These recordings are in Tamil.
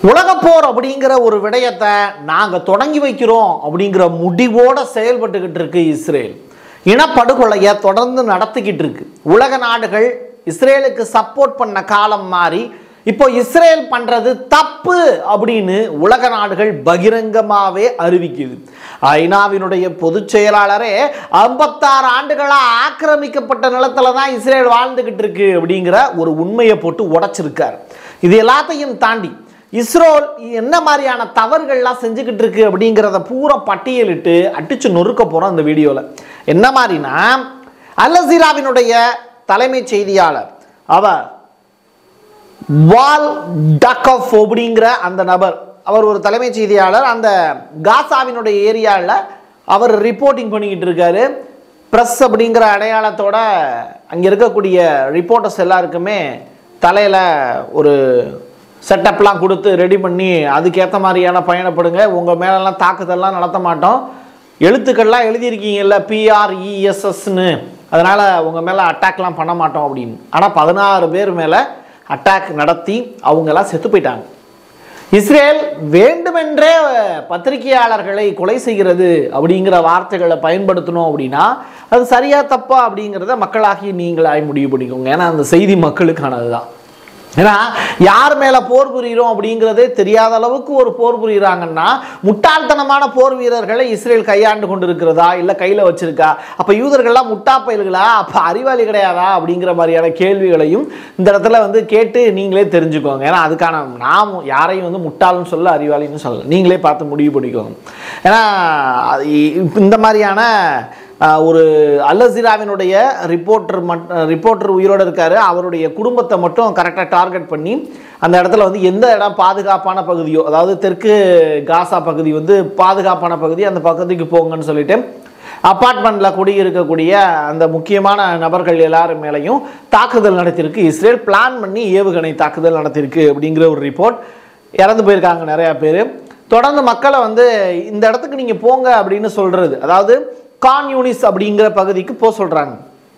உலகப்போர் அப்படிங்கிற ஒரு விடயத்தை நாங்கள் தொடங்கி வைக்கிறோம் அப்படிங்கிற முடிவோட செயல்பட்டுக்கிட்டு இருக்கு இஸ்ரேல் இனப்படுகொலையை தொடர்ந்து நடத்திக்கிட்டு இருக்கு உலக நாடுகள் இஸ்ரேலுக்கு சப்போர்ட் பண்ண காலம் மாறி இப்போ இஸ்ரேல் பண்றது தப்பு அப்படின்னு உலக நாடுகள் பகிரங்கமாவே அறிவிக்குது ஐநாவினுடைய பொதுச் செயலாளரே ஐம்பத்தாறு ஆண்டுகளா ஆக்கிரமிக்கப்பட்ட நிலத்துல தான் இஸ்ரேல் வாழ்ந்துகிட்டு இருக்கு அப்படிங்கிற ஒரு உண்மையை போட்டு உடைச்சிருக்கார் இது எல்லாத்தையும் தாண்டி இஸ்ரோல் என்ன மாதிரியான தவறுகள்லாம் செஞ்சுக்கிட்டு இருக்கு அப்படிங்கிறத பூரா பட்டியலிட்டு அடிச்சு நொறுக்க போகிறோம் அந்த வீடியோவில் என்ன மாதிரினா அல்-ஜசீராவினுடைய தலைமைச் செய்தியாளர் அவர் வால் டக்கஃப் அப்படிங்கிற அந்த நபர் அவர் ஒரு தலைமைச் செய்தியாளர் அந்த காசாவினுடைய ஏரியாவில் அவர் ரிப்போர்ட்டிங் பண்ணிக்கிட்டு இருக்காரு ப்ரெஸ் அப்படிங்கிற அடையாளத்தோட அங்கே இருக்கக்கூடிய ரிப்போர்ட்டர்ஸ் எல்லாருக்குமே தலையில் ஒரு செட்டப்லாம் கொடுத்து ரெடி பண்ணி அதுக்கேற்ற மாதிரியான பயணப்படுங்க உங்கள் மேலெல்லாம் தாக்குதல்லாம் நடத்த மாட்டோம் எழுத்துக்கள்லாம் எழுதியிருக்கீங்கல்ல பிஆர்இஎஸ்எஸ்னு அதனால் உங்கள் மேலே அட்டாக்லாம் பண்ண மாட்டோம் அப்படின்னு ஆனால் பதினாறு பேர் மேலே அட்டாக் நடத்தி அவங்கெல்லாம் செத்து போயிட்டாங்க இஸ்ரேல் வேண்டுமென்றே பத்திரிகையாளர்களை கொலை செய்கிறது அப்படிங்கிற வார்த்தைகளை பயன்படுத்தணும் அப்படின்னா அது சரியா தப்பா அப்படிங்கிறத மக்களாகி நீங்களாய் முடிவு பண்ணிக்கோங்க ஏன்னா அந்த செய்தி மக்களுக்கானது தான் ஏன்னா யார் மேல போர் புரிகிறோம் அப்படிங்கிறதே தெரியாத அளவுக்கு ஒரு போர் புரியுறாங்கன்னா முட்டாள்தனமான போர் வீரர்களை இஸ்ரேல் கையாண்டு கொண்டிருக்கிறதா இல்லை கையில் வச்சிருக்கா அப்போ யூதர்கள்லாம் முட்டா பயல்களா அப்போ அறிவாளி கிடையாதா அப்படிங்கிற மாதிரியான கேள்விகளையும் இந்த இடத்துல வந்து கேட்டு நீங்களே தெரிஞ்சுக்கோங்க ஏன்னா அதுக்கான நாம் யாரையும் வந்து முட்டாள்னு சொல்ல அறிவாளின்னு சொல்ல நீங்களே பார்த்து முடிவு பண்ணிக்கோங்க ஏன்னா அது இ- இந்த மாதிரியான ஆஹ் ஒரு அல்லசிராவினுடைய ரிப்போர்ட்டர் மட் ரிப்போர்ட்டர் உயிரோடு இருக்காரு அவருடைய குடும்பத்தை மட்டும் கரெக்டாக டார்கெட் பண்ணி அந்த இடத்துல வந்து எந்த இடம் பாதுகாப்பான பகுதியோ அதாவது தெற்கு காசா பகுதி வந்து பாதுகாப்பான பகுதி அந்த பகுதிக்கு போங்கன்னு சொல்லிட்டு அப்பார்ட்மெண்ட்டில் குடியிருக்கக்கூடிய அந்த முக்கியமான நபர்கள் எல்லாரும் மேலேயும் தாக்குதல் நடத்தியிருக்கு இஸ்ரேல் பிளான் பண்ணி ஏவுகணை தாக்குதல் நடத்தியிருக்கு அப்படிங்கிற ஒரு ரிப்போர்ட் இறந்து போயிருக்காங்க நிறையா பேர் தொடர்ந்து மக்களை வந்து இந்த இடத்துக்கு நீங்கள் போங்க அப்படின்னு சொல்கிறது அதாவது கான் யூனிஸ் அப்படிங்கிற பகுதிக்கு போக சொல்கிறாங்க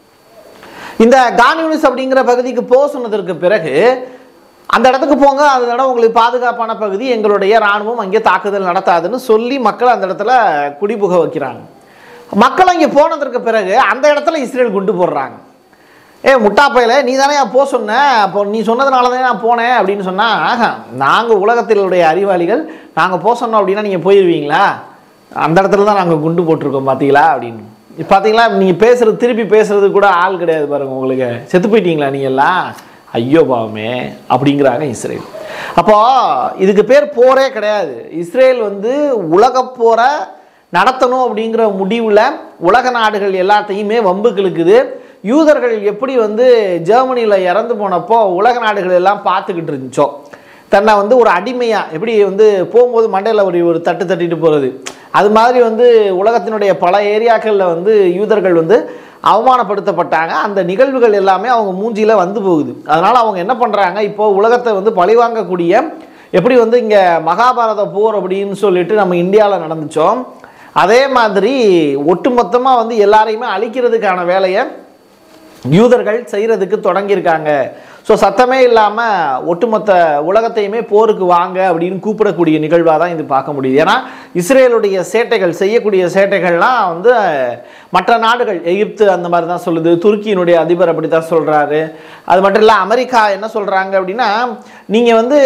இந்த கான் யூனிஸ் அப்படிங்கிற பகுதிக்கு போக சொன்னதற்கு பிறகு அந்த இடத்துக்கு போங்க அந்த இடம் உங்களுக்கு பாதுகாப்பான பகுதி எங்களுடைய இராணுவம் அங்கே தாக்குதல் நடத்தாதுன்னு சொல்லி மக்கள் அந்த இடத்துல குடிபுக வைக்கிறாங்க மக்கள் அங்கே போனதற்கு பிறகு அந்த இடத்துல இஸ்ரேல் குண்டு போடுறாங்க ஏ முட்டாப்பையில நீ தானே போக சொன்ன அப்போ நீ சொன்னதுனால தான் நான் போனேன் அப்படின்னு சொன்னா ஆஹா நாங்கள் உலகத்திலுடைய அறிவாளிகள் நாங்கள் போக சொன்னோம் அப்படின்னா நீங்கள் போயிடுவீங்களா அந்த இடத்துல தான் நாங்கள் குண்டு போட்டிருக்கோம் பார்த்தீங்களா அப்படின்னு இப்ப பார்த்தீங்களா நீங்கள் பேசுறது திருப்பி பேசுறது கூட ஆள் கிடையாது பாருங்க உங்களுக்கு செத்து போயிட்டீங்களா நீ எல்லாம் ஐயோ பாவமே அப்படிங்கிறாங்க இஸ்ரேல் அப்போ இதுக்கு பேர் போரே கிடையாது இஸ்ரேல் வந்து உலகப் போரை நடத்தணும் அப்படிங்கிற முடிவில் உலக நாடுகள் எல்லாத்தையுமே வம்புக்கு இழுக்குது யூதர்கள் எப்படி வந்து ஜெர்மனியில் இறந்து போனப்போ உலக நாடுகள் எல்லாம் பார்த்துக்கிட்டு இருந்துச்சோ தன்னை வந்து ஒரு அடிமையாக எப்படி வந்து போகும்போது மண்டையில் ஒரு ஒரு தட்டு தட்டிட்டு போகிறது அது மாதிரி வந்து உலகத்தினுடைய பல ஏரியாக்களில் வந்து யூதர்கள் வந்து அவமானப்படுத்தப்பட்டாங்க அந்த நிகழ்வுகள் எல்லாமே அவங்க மூஞ்சியில் வந்து போகுது அதனால் அவங்க என்ன பண்ணுறாங்க இப்போ உலகத்தை வந்து பழிவாங்கக்கூடிய எப்படி வந்து இங்கே மகாபாரத போர் அப்படின்னு சொல்லிட்டு நம்ம இந்தியாவில் நடந்துச்சோம் அதே மாதிரி ஒட்டுமொத்தமாக வந்து எல்லாரையுமே அழிக்கிறதுக்கான வேலையை யூதர்கள் செய்கிறதுக்கு தொடங்கியிருக்காங்க ஸோ சத்தமே இல்லாமல் ஒட்டுமொத்த உலகத்தையுமே போருக்கு வாங்க அப்படின்னு கூப்பிடக்கூடிய நிகழ்வாக தான் இது பார்க்க முடியுது ஏன்னா இஸ்ரேலுடைய சேட்டைகள் செய்யக்கூடிய சேட்டைகள்லாம் வந்து மற்ற நாடுகள் எகிப்து அந்த மாதிரி தான் சொல்லுது துருக்கியினுடைய அதிபர் அப்படி தான் சொல்கிறாரு அது மட்டும் இல்லை அமெரிக்கா என்ன சொல்கிறாங்க அப்படின்னா நீங்கள் வந்து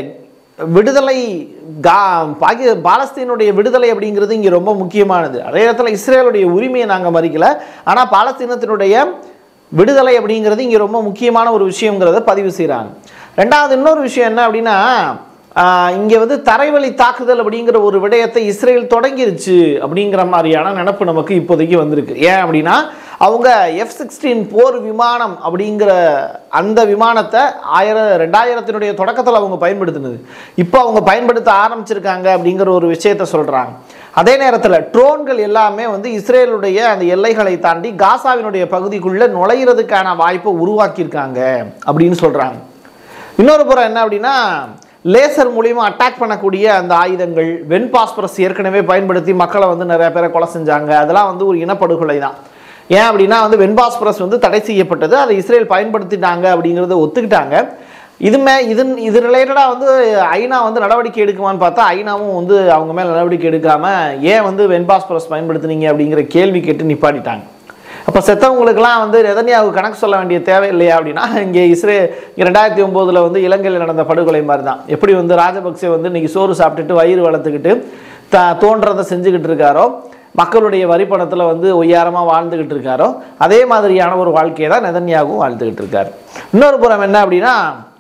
விடுதலை கா பாகி பாலஸ்தீனுடைய விடுதலை அப்படிங்கிறது இங்கே ரொம்ப முக்கியமானது அதே இடத்துல இஸ்ரேலுடைய உரிமையை நாங்கள் மறிக்கல ஆனால் பாலஸ்தீனத்தினுடைய விடுதலை அப்படிங்கிறது இங்கே ரொம்ப முக்கியமான ஒரு விஷயங்கிறத பதிவு செய்கிறாங்க ரெண்டாவது இன்னொரு விஷயம் என்ன அப்படின்னா இங்கே வந்து தரைவழி தாக்குதல் அப்படிங்கிற ஒரு விடயத்தை இஸ்ரேல் தொடங்கிருச்சு அப்படிங்கிற மாதிரியான நினப்பு நமக்கு இப்போதைக்கு வந்திருக்கு ஏன் அப்படின்னா அவங்க எஃப் சிக்ஸ்டீன் போர் விமானம் அப்படிங்கிற அந்த விமானத்தை ஆயிரம் ரெண்டாயிரத்தினுடைய தொடக்கத்தில் அவங்க பயன்படுத்தினது இப்போ அவங்க பயன்படுத்த ஆரம்பிச்சிருக்காங்க அப்படிங்கிற ஒரு விஷயத்த சொல்கிறாங்க அதே நேரத்தில் ட்ரோன்கள் எல்லாமே வந்து இஸ்ரேலுடைய அந்த எல்லைகளை தாண்டி காசாவினுடைய பகுதிக்குள்ளே நுழையிறதுக்கான வாய்ப்பை உருவாக்கியிருக்காங்க அப்படின்னு சொல்கிறாங்க இன்னொரு புறம் என்ன அப்படின்னா லேசர் மூலியமா அட்டாக் பண்ணக்கூடிய அந்த ஆயுதங்கள் வெண் பாஸ்பரஸ் ஏற்கனவே பயன்படுத்தி மக்களை வந்து நிறைய பேரை கொலை செஞ்சாங்க அதெல்லாம் வந்து ஒரு இனப்படுகொலை தான் ஏன் அப்படின்னா வந்து வெண் பாஸ்பரஸ் வந்து தடை செய்யப்பட்டது அதை இஸ்ரேல் பயன்படுத்திட்டாங்க அப்படிங்கிறத ஒத்துக்கிட்டாங்க இதுமே இது இது ரிலேட்டடாக வந்து ஐநா வந்து நடவடிக்கை எடுக்குமான்னு பார்த்தா ஐநாவும் வந்து அவங்க மேலே நடவடிக்கை எடுக்காமல் ஏன் வந்து வெண்பாஸ்பரஸ் பயன்படுத்துனீங்க அப்படிங்கிற கேள்வி கேட்டு நிப்பாட்டிட்டாங்க அப்போ செத்தவங்களுக்கெல்லாம் வந்து நெதன்யாவுக்கு கணக்கு சொல்ல வேண்டிய தேவை இல்லையா அப்படின்னா இங்கே இஸ்ரே இங்கே ரெண்டாயிரத்தி ஒம்போதில் வந்து இலங்கையில் நடந்த படுகொலை மாதிரி தான் எப்படி வந்து ராஜபக்சே வந்து இன்னைக்கு சோறு சாப்பிட்டுட்டு வயிறு வளர்த்துக்கிட்டு த தோன்றதை செஞ்சுக்கிட்டு இருக்காரோ மக்களுடைய வரி பணத்தில் வந்து ஒய்யாரமாக வாழ்ந்துக்கிட்டு இருக்காரோ அதே மாதிரியான ஒரு வாழ்க்கையை தான் நெதன்யாவும் வாழ்ந்துக்கிட்டு இருக்காரு இன்னொரு புறம் என்ன அப்படின்னா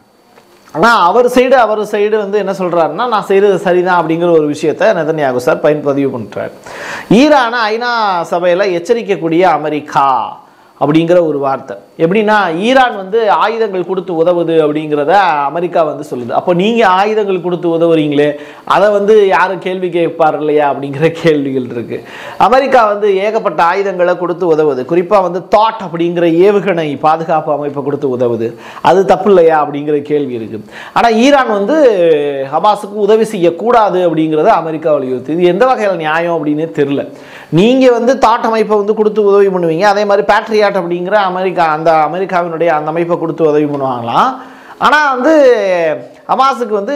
ஆனால் அவர் சைடு அவர் சைடு வந்து என்ன சொல்கிறாருன்னா நான் செய்கிறது சரிதான் அப்படிங்கிற ஒரு விஷயத்த நெதன்யாகு சார் பயன் பதிவு பண்ணுறாரு ஈரானை ஐநா சபையில் எச்சரிக்கக்கூடிய அமெரிக்கா அப்படிங்கிற ஒரு வார்த்தை எப்படின்னா ஈரான் வந்து ஆயுதங்கள் கொடுத்து உதவுது அப்படிங்கிறத அமெரிக்கா வந்து சொல்லுது அப்போ நீங்கள் ஆயுதங்கள் கொடுத்து உதவுறீங்களே அதை வந்து யாரும் கேள்வி கேட்பார் இல்லையா அப்படிங்கிற கேள்விகள் இருக்கு அமெரிக்கா வந்து ஏகப்பட்ட ஆயுதங்களை கொடுத்து உதவுது குறிப்பாக வந்து தாட் அப்படிங்கிற ஏவுகணை பாதுகாப்பு அமைப்பை கொடுத்து உதவுது அது தப்பு இல்லையா அப்படிங்கிற கேள்வி இருக்கு ஆனால் ஈரான் வந்து ஹமாஸுக்கு உதவி செய்யக்கூடாது அப்படிங்கிறத அமெரிக்கா வலியுறுத்து இது எந்த வகையில் நியாயம் அப்படின்னு தெரில நீங்கள் வந்து தாட் அமைப்பை வந்து கொடுத்து உதவி பண்ணுவீங்க அதே மாதிரி பேட்ரியாட் அப்படிங்கிற அமெரிக்கா அந்த அமெரிக்காவினுடைய அந்த அமைப்பை கொடுத்து உதவி பண்ணுவாங்களாம் ஆனால் வந்து ஹமாஸுக்கு வந்து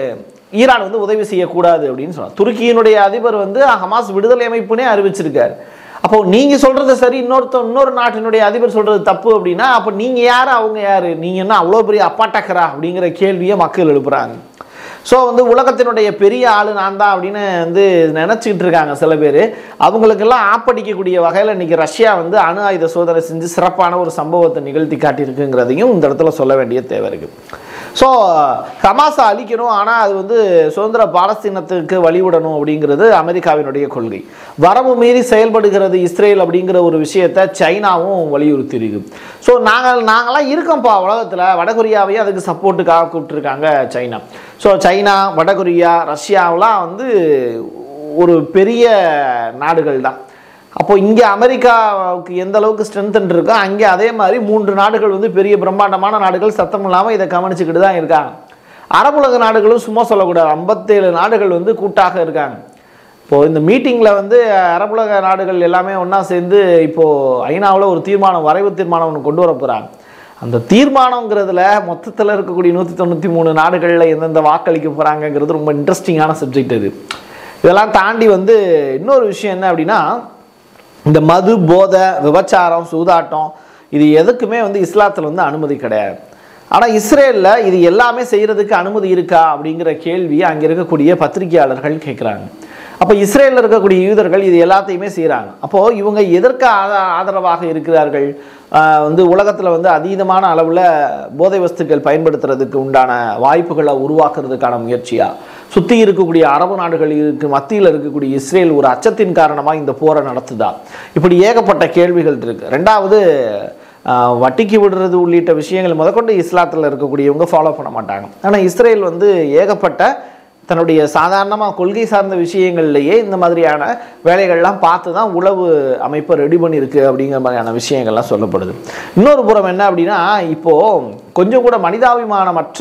ஈரான் வந்து உதவி செய்யக்கூடாது அப்படின்னு சொன்னார் துருக்கியினுடைய அதிபர் வந்து ஹமாஸ் விடுதலை அமைப்புனே அறிவிச்சிருக்காரு அப்போ நீங்க சொல்றது சரி இன்னொருத்த இன்னொரு நாட்டினுடைய அதிபர் சொல்றது தப்பு அப்படின்னா அப்போ நீங்க யாரு அவங்க யாரு நீங்க என்ன அவ்வளோ பெரிய அப்பாட்டக்கரா அப்படிங்கிற கேள்வியை மக்கள் எழுப்புறாங்க ஸோ வந்து உலகத்தினுடைய பெரிய ஆளு நான் தான் அப்படின்னு வந்து நினச்சிக்கிட்டு இருக்காங்க சில பேர் அவங்களுக்கெல்லாம் ஆப்படிக்கக்கூடிய வகையில் இன்னைக்கு ரஷ்யா வந்து அணு ஆயுத சோதனை செஞ்சு சிறப்பான ஒரு சம்பவத்தை நிகழ்த்தி காட்டியிருக்குங்கிறதையும் இந்த இடத்துல சொல்ல வேண்டிய தேவை இருக்குது ஸோ ஹமாஸை அழிக்கணும் ஆனால் அது வந்து சுதந்திர பாலஸ்தீனத்துக்கு வழிவிடணும் அப்படிங்கிறது அமெரிக்காவினுடைய கொள்கை வரம்பு மீறி செயல்படுகிறது இஸ்ரேல் அப்படிங்கிற ஒரு விஷயத்தை சைனாவும் வலியுறுத்தி இருக்கு ஸோ நாங்கள் நாங்களாம் இருக்கோம்ப்பா உலகத்தில் வடகொரியாவையும் அதுக்கு சப்போர்ட்டுக்காக கூப்பிட்டுருக்காங்க சைனா ஸோ சைனா வடகொரியா ரஷ்யாவெலாம் வந்து ஒரு பெரிய நாடுகள் தான் அப்போ இங்கே அமெரிக்காவுக்கு எந்த அளவுக்கு ஸ்ட்ரென்த் இருக்கோ அங்கே அதே மாதிரி மூன்று நாடுகள் வந்து பெரிய பிரம்மாண்டமான நாடுகள் சத்தம் இல்லாமல் இதை கவனிச்சுக்கிட்டு தான் இருக்காங்க அரபுலக நாடுகளும் சும்மா சொல்லக்கூடாது ஐம்பத்தேழு நாடுகள் வந்து கூட்டாக இருக்காங்க இப்போது இந்த மீட்டிங்கில் வந்து அரபுலக நாடுகள் எல்லாமே ஒன்றா சேர்ந்து இப்போது ஐநாவில் ஒரு தீர்மானம் வரைவு தீர்மானம் ஒன்று கொண்டு வர போகிறாங்க அந்த தீர்மானங்கிறதுல மொத்தத்தில் இருக்கக்கூடிய நூற்றி தொண்ணூற்றி மூணு நாடுகளில் எந்தெந்த வாக்களிக்க போகிறாங்கங்கிறது ரொம்ப இன்ட்ரெஸ்டிங்கான சப்ஜெக்ட் இது இதெல்லாம் தாண்டி வந்து இன்னொரு விஷயம் என்ன அப்படின்னா இந்த மது போதை விபச்சாரம் சூதாட்டம் இது எதுக்குமே வந்து இஸ்லாத்தில் வந்து அனுமதி கிடையாது ஆனால் இஸ்ரேலில் இது எல்லாமே செய்கிறதுக்கு அனுமதி இருக்கா அப்படிங்கிற கேள்வி அங்கே இருக்கக்கூடிய பத்திரிகையாளர்கள் கேட்குறாங்க அப்போ இஸ்ரேலில் இருக்கக்கூடிய யூதர்கள் இது எல்லாத்தையுமே செய்கிறாங்க அப்போது இவங்க எதற்கு ஆத- ஆதரவாக இருக்கிறார்கள் ஆஹ் வந்து உலகத்தில் வந்து அதீதமான அளவில் போதை வஸ்துக்கள் பயன்படுத்துறதுக்கு உண்டான வாய்ப்புகளை உருவாக்குறதுக்கான முயற்சியா சுற்றி இருக்கக்கூடிய அரபு நாடுகளுக்கு மத்தியில் இருக்கக்கூடிய இஸ்ரேல் ஒரு அச்சத்தின் காரணமாக இந்த போரை நடத்துதா இப்படி ஏகப்பட்ட கேள்விகள் இருக்கு ரெண்டாவது ஆஹ் வட்டிக்கு விடுறது உள்ளிட்ட விஷயங்கள் முதற்கொண்டு இஸ்லாத்தில் இருக்கக்கூடியவங்க ஃபாலோ பண்ண மாட்டாங்க ஆனால் இஸ்ரேல் வந்து ஏகப்பட்ட தன்னுடைய சாதாரணமாக கொள்கை சார்ந்த விஷயங்கள்லையே இந்த மாதிரியான வேலைகள்லாம் பார்த்து தான் உளவு அமைப்பை ரெடி பண்ணியிருக்கு அப்படிங்கிற மாதிரியான விஷயங்கள்லாம் சொல்லப்படுது இன்னொரு புறம் என்ன அப்படின்னா இப்போது கொஞ்சம் கூட மனிதாபிமானமற்ற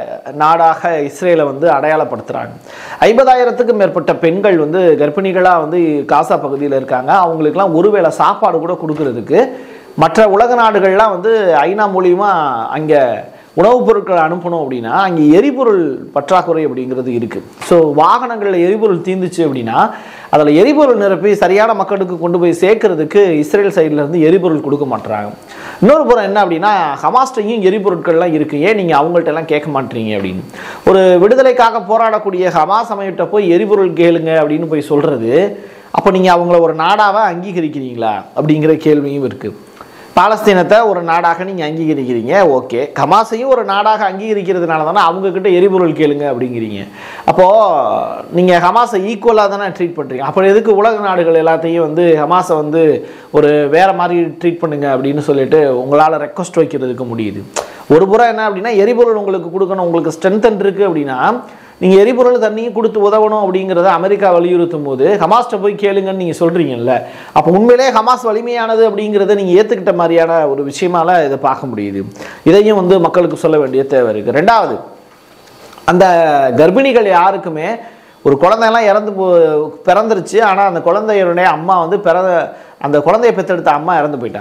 நாடாக இஸ்ரேலை வந்து அடையாளப்படுத்துகிறாங்க ஐம்பதாயிரத்துக்கும் மேற்பட்ட பெண்கள் வந்து கர்ப்பிணிகளாக வந்து காசா பகுதியில் இருக்காங்க அவங்களுக்குலாம் ஒருவேளை சாப்பாடு கூட கொடுக்கறதுக்கு மற்ற உலக நாடுகள்லாம் வந்து ஐநா மூலியமா அங்கே உணவுப் பொருட்களை அனுப்பணும் அப்படின்னா அங்கே எரிபொருள் பற்றாக்குறை அப்படிங்கிறது இருக்குது ஸோ வாகனங்களில் எரிபொருள் தீந்துச்சு அப்படின்னா அதில் எரிபொருள் நிரப்பி சரியான மக்களுக்கு கொண்டு போய் சேர்க்கறதுக்கு இஸ்ரேல் சைடுல இருந்து எரிபொருள் கொடுக்க மாட்றாங்க இன்னொரு புறம் என்ன அப்படின்னா ஹமாஸ்டையும் எரிபொருட்கள்லாம் இருக்குது ஏன் நீங்கள் அவங்கள்ட்ட எல்லாம் கேட்க மாட்டீங்க அப்படின்னு ஒரு விடுதலைக்காக போராடக்கூடிய ஹமாஸ் அமைப்பிட்ட போய் எரிபொருள் கேளுங்க அப்படின்னு போய் சொல்கிறது அப்போ நீங்கள் அவங்கள ஒரு நாடாக அங்கீகரிக்கிறீங்களா அப்படிங்கிற கேள்வியும் இருக்குது பாலஸ்தீனத்தை ஒரு நாடாக நீங்கள் அங்கீகரிக்கிறீங்க ஓகே கமாஸையும் ஒரு நாடாக அங்கீகரிக்கிறதுனால தானே அவங்கக்கிட்ட எரிபொருள் கேளுங்க அப்படிங்கிறீங்க அப்போது நீங்கள் ஹமாஸை ஈக்குவலாக தானே ட்ரீட் பண்ணுறீங்க அப்புறம் எதுக்கு உலக நாடுகள் எல்லாத்தையும் வந்து ஹமாஸை வந்து ஒரு வேறு மாதிரி ட்ரீட் பண்ணுங்க அப்படின்னு சொல்லிட்டு உங்களால் ரெக்வஸ்ட் வைக்கிறதுக்கு முடியுது ஒரு புறம் என்ன அப்படின்னா எரிபொருள் உங்களுக்கு கொடுக்கணும் உங்களுக்கு ஸ்ட்ரென்த் இருக்குது அப்படின்னா நீங்கள் எரிபொருள் தண்ணியும் கொடுத்து உதவணும் அப்படிங்கிறத அமெரிக்கா வலியுறுத்தும் போது ஹமாஸ்ட்ட போய் கேளுங்கன்னு நீங்கள் சொல்கிறீங்கல்ல அப்போ உண்மையிலே ஹமாஸ் வலிமையானது அப்படிங்கிறத நீங்கள் ஏற்றுக்கிட்ட மாதிரியான ஒரு விஷயமால இதை பார்க்க முடியுது இதையும் வந்து மக்களுக்கு சொல்ல வேண்டிய தேவை இருக்குது ரெண்டாவது அந்த கர்ப்பிணிகள் யாருக்குமே ஒரு குழந்தையெல்லாம் இறந்து போ பிறந்துருச்சு ஆனால் அந்த குழந்தையுடைய அம்மா வந்து பிற அந்த குழந்தைய பெற்றெடுத்த அம்மா இறந்து போயிட்டாங்க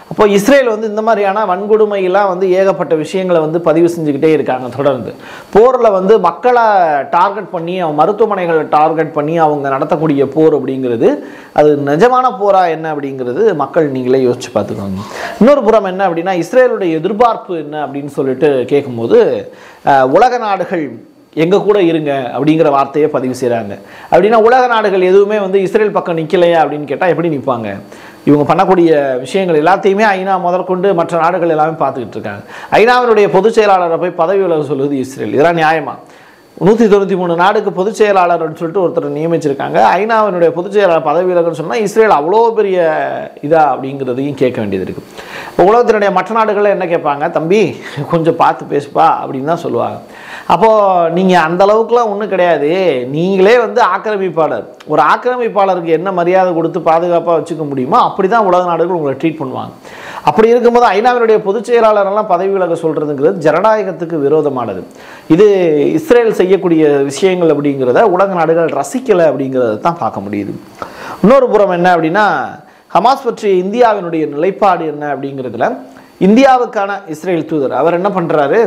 அப்போ இஸ்ரேல் வந்து இந்த மாதிரியான வன்கொடுமையெல்லாம் வந்து ஏகப்பட்ட விஷயங்களை வந்து பதிவு செஞ்சுக்கிட்டே இருக்காங்க தொடர்ந்து போரில் வந்து மக்களை டார்கெட் பண்ணி அவங்க மருத்துவமனைகளை டார்கெட் பண்ணி அவங்க நடத்தக்கூடிய போர் அப்படிங்கிறது அது நிஜமான போரா என்ன அப்படிங்கிறது மக்கள் நீங்களே யோசிச்சு பார்த்துக்கோங்க இன்னொரு புறம் என்ன அப்படின்னா இஸ்ரேலுடைய எதிர்பார்ப்பு என்ன அப்படின்னு சொல்லிட்டு கேட்கும்போது அஹ், உலக நாடுகள் எங்கள் கூட இருங்க அப்படிங்கிற வார்த்தையை பதிவு செய்கிறாங்க அப்படின்னா உலக நாடுகள் எதுவுமே வந்து இஸ்ரேல் பக்கம் நிற்கலையா அப்படின்னு கேட்டால் எப்படி நிற்பாங்க இவங்க பண்ணக்கூடிய விஷயங்கள் எல்லாத்தையுமே ஐநா முதற்கொண்டு மற்ற நாடுகள் எல்லாமே பார்த்துக்கிட்டு இருக்காங்க ஐநாவினுடைய பொதுச் செயலாளரை போய் பதவி விலக சொல்லுவது இஸ்ரேல் இதெல்லாம் நியாயமா நூற்றி தொண்ணூற்றி மூணு நாடுக்கு பொதுச் செயலாளர்னு சொல்லிட்டு ஒருத்தர் நியமிச்சிருக்காங்க ஐநாவினுடைய பொதுச் செயலாளர் பதவி விலகுன்னு சொன்னால் இஸ்ரேல் அவ்வளோ பெரிய இதா அப்படிங்கிறதையும் கேட்க வேண்டியது இருக்குது இப்போ உலகத்தினுடைய மற்ற நாடுகளில் என்ன கேட்பாங்க தம்பி கொஞ்சம் பார்த்து பேசுப்பா அப்படின்னு தான் சொல்லுவாங்க அப்போது நீங்கள் அந்த அளவுக்குலாம் ஒன்றும் கிடையாது நீங்களே வந்து ஆக்கிரமிப்பாளர் ஒரு ஆக்கிரமிப்பாளருக்கு என்ன மரியாதை கொடுத்து பாதுகாப்பாக வச்சுக்க முடியுமோ அப்படி தான் உலக நாடுகள் உங்களை ட்ரீட் பண்ணுவாங்க அப்படி இருக்கும்போது ஐநாவினுடைய பொதுச் செயலாளரெல்லாம் பதவி விலக சொல்கிறதுங்கிறது ஜனநாயகத்துக்கு விரோதமானது இது இஸ்ரேல் செய்யக்கூடிய விஷயங்கள் அப்படிங்கிறத உலக நாடுகள் ரசிக்கலை அப்படிங்கிறத தான் பார்க்க முடியுது இன்னொரு புறம் என்ன அப்படின்னா ஹமாஸ் பற்றிய இந்தியாவினுடைய நிலைப்பாடு என்ன அப்படிங்கிறதுல இந்தியாவுக்கான இஸ்ரேல் தூதர் அவர் என்ன பண்ணுறாரு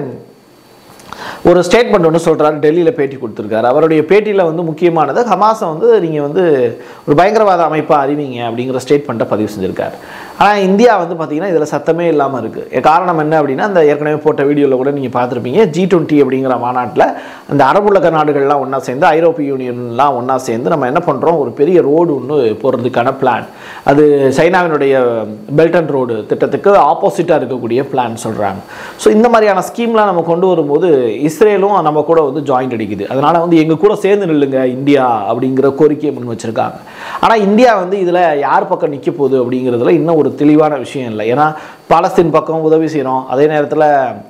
ஒரு ஸ்டேட்மெண்ட் ஒன்று சொல்கிறாரு டெல்லியில் பேட்டி கொடுத்துருக்காரு அவருடைய பேட்டியில் வந்து முக்கியமானது ஹமாஸை வந்து நீங்கள் வந்து ஒரு பயங்கரவாத அமைப்பாக அறிவிங்க அப்படிங்கிற ஸ்டேட்மெண்ட்டை பதிவு செஞ்சுருக்காரு ஆனால் இந்தியா வந்து பார்த்தீங்கன்னா இதில் சத்தமே இல்லாமல் இருக்குது காரணம் என்ன அப்படின்னா அந்த ஏற்கனவே போட்ட வீடியோவில் கூட நீங்கள் பார்த்துருப்பீங்க ஜி டுவெண்ட்டி அப்படிங்கிற மாநாட்டில் அந்த அரபுலக நாடுகள்லாம் ஒன்றா சேர்ந்து ஐரோப்பிய யூனியன்லாம் ஒன்றா சேர்ந்து நம்ம என்ன பண்ணுறோம் ஒரு பெரிய ரோடு ஒன்று போகிறதுக்கான பிளான் அது சைனாவினுடைய பெல்ட் அண்ட் ரோடு திட்டத்துக்கு ஆப்போசிட்டாக இருக்கக்கூடிய பிளான் சொல்கிறாங்க ஸோ இந்த மாதிரியான ஸ்கீம்லாம் நம்ம கொண்டு வரும்போது இஸ்ரேலும் நம்ம கூட வந்து ஜாயிண்ட் அடிக்குது அதனால் வந்து எங்கள் கூட சேர்ந்து நில்லுங்க இந்தியா அப்படிங்கிற கோரிக்கையை முன் வச்சுருக்காங்க ஆனால் இந்தியா வந்து இதில் யார் பக்கம் நிற்க போகுது அப்படிங்கிறதுல இன்னும் ஒரு தெளிவான விஷயம் இல்லை ஏன்னா பாலஸ்தீன் பக்கம் உதவி செய்கிறோம் அதே நேரத்தில்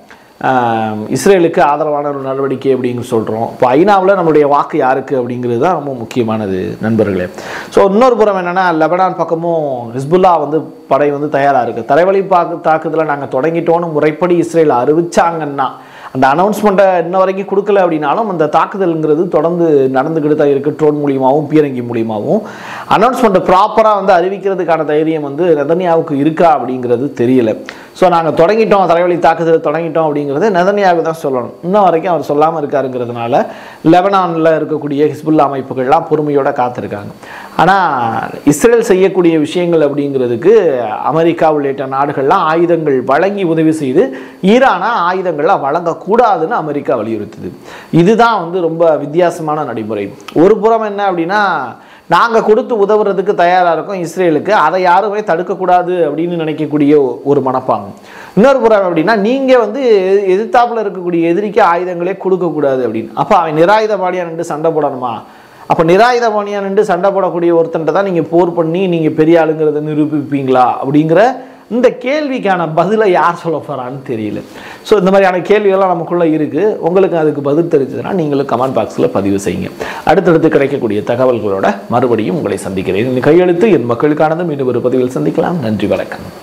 ஆஹ், இஸ்ரேலுக்கு ஆதரவான ஒரு நடவடிக்கை அப்படிங்க சொல்கிறோம் இப்போ ஐநாவில் நம்மளுடைய வாக்கு யாருக்கு அப்படிங்கிறது தான் ரொம்ப முக்கியமானது நண்பர்களே ஸோ இன்னொரு புறம் என்னென்னா லெபனான் பக்கமும் ஹிஸ்புல்லா வந்து படை வந்து தயாராக இருக்குது தரைவழி பாக்கு தாக்குதலை நாங்கள் தொடங்கிட்டோன்னு முறைப்படி இஸ்ரேல் அறிவிச்சாங்கன்னா அந்த அனௌன்ஸ்மெண்ட்டை இன்ன வரைக்கும் கொடுக்கல அப்படின்னாலும் அந்த தாக்குதல்ங்கிறது தொடர்ந்து நடந்துக்கிட்டு தான் இருக்குது ட்ரோன் மூலியமாகவும் பீரங்கி மூலியமாகவும் அனௌன்ஸ்மெண்ட்டை ப்ராப்பராக வந்து அறிவிக்கிறதுக்கான தைரியம் வந்து நெதன்யாவுக்கு இருக்கா அப்படிங்கிறது தெரியல ஸோ நாங்கள் தொடங்கிட்டோம் தரைவழி தாக்குதல் தொடங்கிட்டோம் அப்படிங்கிறது நெதன்யாவுக்கு தான் சொல்லணும் இன்ன வரைக்கும் அவர் சொல்லாமல் இருக்காருங்கிறதுனால லெபனானில் இருக்கக்கூடிய ஹிஸ்புல்லா அமைப்புகள்லாம் பொறுமையோட காத்திருக்காங்க ஆனால் இஸ்ரேல் செய்யக்கூடிய விஷயங்கள் அப்படிங்கிறதுக்கு அமெரிக்கா உள்ளிட்ட நாடுகள்லாம் ஆயுதங்கள் வழங்கி உதவி செய்து ஈரானா ஆயுதங்கள்லாம் வழங்கக்கூடாதுன்னு அமெரிக்கா வலியுறுத்துது இதுதான் வந்து ரொம்ப வித்தியாசமான நடைமுறை ஒரு புறம் என்ன அப்படின்னா நாங்கள் கொடுத்து உதவுறதுக்கு தயாராக இருக்கோம் இஸ்ரேலுக்கு அதை யாருமே தடுக்கக்கூடாது அப்படின்னு நினைக்கக்கூடிய ஒரு மனப்பாங்கு இன்னொரு புறம் அப்படின்னா நீங்கள் வந்து எதிர்த்தாப்புல இருக்கக்கூடிய எதிரிக்கு ஆயுதங்களே கொடுக்கக்கூடாது அப்படின்னு அப்போ அவன் நிராயுதபாணியாக நின்று சண்டை போடணுமா அப்போ நிராயுதபாணியாக நின்று சண்டை போடக்கூடிய ஒருத்தன்ட்ட தான் நீங்கள் போர் பண்ணி நீங்கள் பெரிய ஆளுங்கிறத நிரூபிப்பீங்களா அப்படிங்கிற இந்த கேள்விக்கான பதிலை யார் சொல்ல போகிறான்னு தெரியல ஸோ இந்த மாதிரியான கேள்விகள்லாம் நமக்குள்ளே இருக்குது உங்களுக்கு அதுக்கு பதில் தெரிஞ்சதுன்னா நீங்களும் கமெண்ட் பாக்ஸில் பதிவு செய்யுங்க அடுத்தடுத்து கிடைக்கக்கூடிய தகவல்களோட மறுபடியும் உங்களை சந்திக்கிறேன் இந்த கையெழுத்து என் மக்களுக்கானதும் இன்னும் ஒரு பதிவில் சந்திக்கலாம் நன்றி வணக்கம்